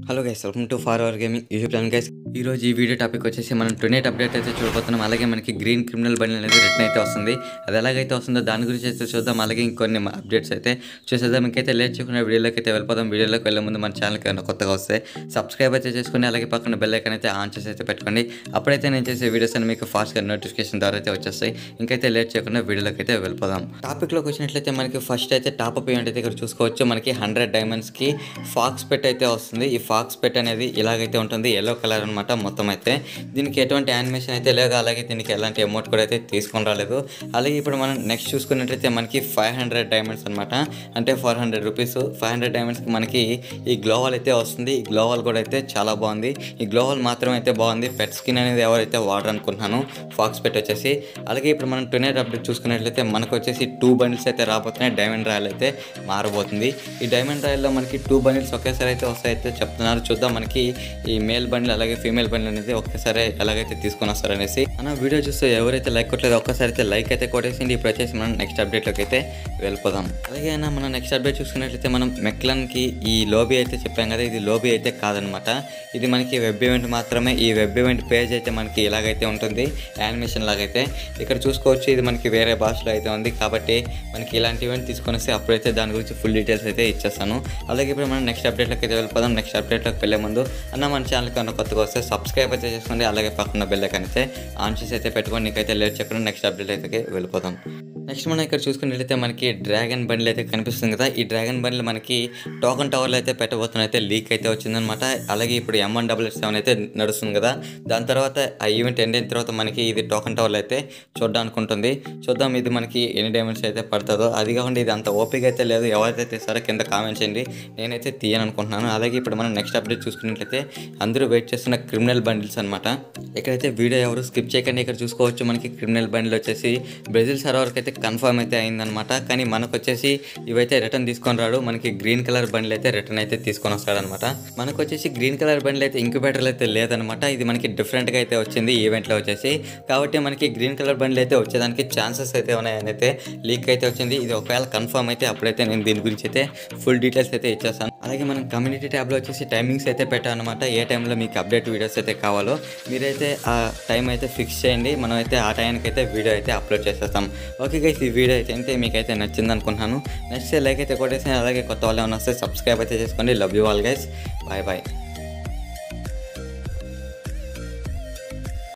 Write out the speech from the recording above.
hello guys welcome to for our gaming YouTube channel guys ఈ రోజు ఈ video topic వచ్చేసి మనం టొనేట్ అప్డేట్ అయితే చూడబోతున్నాం అలాగే మనకి గ్రీన్ క్రిమినల్ బండి అనేది రిటర్న్ అయితే వస్తుంది అది ఎలాగైతే వస్తుందో దాని గురించి అయితే చూద్దాం అలాగే ఇంకొన్ని అప్డేట్స్ అయితే చూసేద్దాం ఇంకైతే లేట్ చేయకుండా వీడియోలోకి అయితే వెళ్ళిపోదాం వీడియోలోకి వెళ్ళే ముందు మన ఛానల్కి ఏమైనా కొత్తగా వస్తే సబ్స్క్రైబ్ అయితే చేసుకుని అలాగే పక్కన బెల్ ఐకాన్ అయితే ఆన్ చేసి అయితే పెట్టుకోండి అప్పుడైతే నేను చేసే వీడియోస్ అని మీకు ఫాస్ట్గా నోటిఫికేషన్ ద్వారా అయితే వచ్చేస్తాయి ఇంకైతే లేట్ చేయకుండా వీడియోలోకి అయితే వెళ్ళిపోదాం టాపిక్లోకి వచ్చినట్లయితే మనకి ఫస్ట్ అయితే టాప్ అప్ ఈవెంట్ అయితే ఇక్కడ చూసుకోవచ్చు మనకి హండ్రెడ్ డైమండ్స్కి ఫాక్స్ పెట్ అయితే వస్తుంది ఈ ఫాక్స్ పెట్ అనేది ఇలాగైతే ఉంటుంది ఎల్లో కలర్ అనమాట మొత్తం అయితే దీనికి ఎటువంటి యానిమేషన్ అయితే లేదు అలాగే దీనికి ఎలాంటి అమౌంట్ కూడా అయితే తీసుకొని రాలేదు అలాగే ఇప్పుడు మనం నెక్స్ట్ చూసుకున్నట్లయితే మనకి ఫైవ్ హండ్రెడ్ డైమండ్స్ అనమాట అంటే four hundred rupees five hundred డైమండ్స్కి మనకి ఈ గ్లోవల్ అయితే వస్తుంది ఈ గ్లోవల్ కూడా అయితే చాలా బాగుంది ఈ గ్లోవల్ మాత్రం అయితే బాగుంది పెట్ స్కిన్ అనేది ఎవరైతే వాడరు అనుకుంటున్నాను ఫాక్స్ పెట్ వచ్చేసి అలాగే ఇప్పుడు మనం టొనేట్ అప్డేట్ చూసుకున్నట్లయితే మనకు వచ్చేసి టూ బండిల్స్ అయితే రాబోతున్నాయి డైమండ్ రాయల్ అయితే మారబోతుంది ఈ డైమండ్ రాయల్లో మనకి టూ బండిల్స్ ఒకేసారి అయితే వస్తాయితే చెప్తున్నారు చూద్దాం మనకి ఈ మేల్ బండిల్ అలాగే ఫీమేల్ బండిల్ అనేది ఒకేసారి ఎలాగైతే తీసుకొని వస్తారనేసి మన వీడియో చూస్తే ఎవరైతే లైక్ కొట్టలేదో ఒక్కసారి అయితే లైక్ అయితే కొట్టేసింది ఇప్పుడు వచ్చేసి మనం నెక్స్ట్ అప్డేట్లోకి అయితే వెళ్ళిపోదాం అలాగే అయినా మనం నెక్స్ట్ అప్డేట్ చూసుకున్నట్లయితే మనం మెక్లన్కి ఈ లోబీ అయితే చెప్పాం కదా ఇది లోబీ అయితే కాదనమాట ఇది మనకి వెబ్ ఈవెంట్ మాత్రమే ఈ వెబ్ ఈవెంట్ పేజ్ అయితే మనకి ఇలాగైతే ఉంటుంది యానిమేషన్ లాగైతే ఇక్కడ చూసుకోవచ్చు ఇది మనకి వేరే భాషలో అయితే ఉంది కాబట్టి మనకి ఇలాంటి ఈవెంట్ తీసుకొని వస్తే అప్పుడైతే దాని గురించి ఫుల్ డీటెయిల్స్ అయితే ఇచ్చేస్తాను అలాగే ఇప్పుడు మనం నెక్స్ట్ అప్డేట్లోకి అయితే వెళ్ళిపోదాం నెక్స్ట్ అప్డేట్లోకి వెళ్ళే ముందు అన్న మన ఛానల్కి అన్న కొత్తగా వస్తే సబ్స్క్రైబ్ అయితే చేసుకోండి అలాగే పక్కన బెల్ ఐకాన్ అయితే ఆన్ చేసి అయితే పెట్టుకోండి నీకైతే లేట్ చెప్పడం నెక్స్ట్ అప్డేట్ అయితే వెళ్ళిపోదాం నెక్స్ట్ మనం ఇక్కడ చూసుకున్నట్లయితే మనకి డ్రాగన్ బండ్లు అయితే కనిపిస్తుంది కదా ఈ డ్రాగన్ బండ్లు మనకి టోకన్ టవర్లో అయితే పెట్టబోతున్న అయితే లీక్ అయితే వచ్చిందనమాట అలాగే ఇప్పుడు ఎం వన్ డబుల్ సెవెన్ అయితే నడుస్తుంది కదా దాని తర్వాత ఆ ఈవెంట్ ఎండ్ అయిన తర్వాత మనకి ఇది టోకన్ టవర్లో అయితే చూడడానికి ఉంటుంది చూద్దాం ఇది మనకి ఎన్ని డైమండ్స్ అయితే పడుతుందో అది కాకుండా ఇది అంత ఓపిక అయితే లేదు ఎవరైతే తీస్తారో కింద కామెంట్ చేయండి నేనైతే తీయను అనుకుంటున్నాను అలాగే ఇప్పుడు మనం నెక్స్ట్ అప్డేట్ చూసుకున్నట్లయితే అందరూ వెయిట్ చేస్తున్న క్రిమినల్ బండిల్స్ అనమాట ఇక్కడైతే వీడియో ఎవరు స్కిప్ చేయకండి ఇక్కడ చూసుకోవచ్చు మనకి క్రిమినల్ బండిల్ వచ్చేసి బ్రెజిల్ సర్వర్కి అయితే కన్ఫర్మ్ అయితే అయిందనమాట కానీ మనకు వచ్చేసి ఇవైతే రిటర్న్ తీసుకొని రాడు మనకి గ్రీన్ కలర్ బండిల్ అయితే రిటర్న్ అయితే తీసుకొని వస్తాడనమాట మనకు వచ్చేసి గ్రీన్ కలర్ బండిల్ అయితే ఇంక్యుబేటర్లు అయితే లేదనమాట ఇది మనకి డిఫరెంట్గా అయితే వచ్చింది ఈవెంట్లో వచ్చేసి కాబట్టి మనకి గ్రీన్ కలర్ బండిల్ అయితే వచ్చేదానికి ఛాన్సెస్ అయితే ఉన్నాయని అయితే లీక్ అయితే వచ్చింది ఇది ఒకవేళ కన్ఫర్మ్ అయితే అప్పుడైతే నేను దీని గురించి అయితే ఫుల్ డీటెయిల్స్ అయితే ఇచ్చేస్తాను అలాగే మనం కమ్యూనిటీ ట్యాబ్లో వచ్చేసి టైమింగ్స్ అయితే పెట్టాను అనమాట ఏ టైంలో మీకు అప్డేట్ వీడియోస్ అయితే కావాలో మీరైతే ఆ టైం అయితే ఫిక్స్ చేయండి మనం అయితే ఆ టైంకి అయితే వీడియో అయితే అప్లోడ్ చేసేస్తాం ఓకే గైస్ ఈ వీడియో అయితే అంటే మీకైతే నచ్చింది అనుకుంటున్నాను నచ్చితే లైక్ అయితే కొట్టేసి అలాగే కొత్త వాళ్ళు ఏమైనా వస్తే సబ్స్క్రైబ్ అయితే చేసుకోండి love you all guys bye bye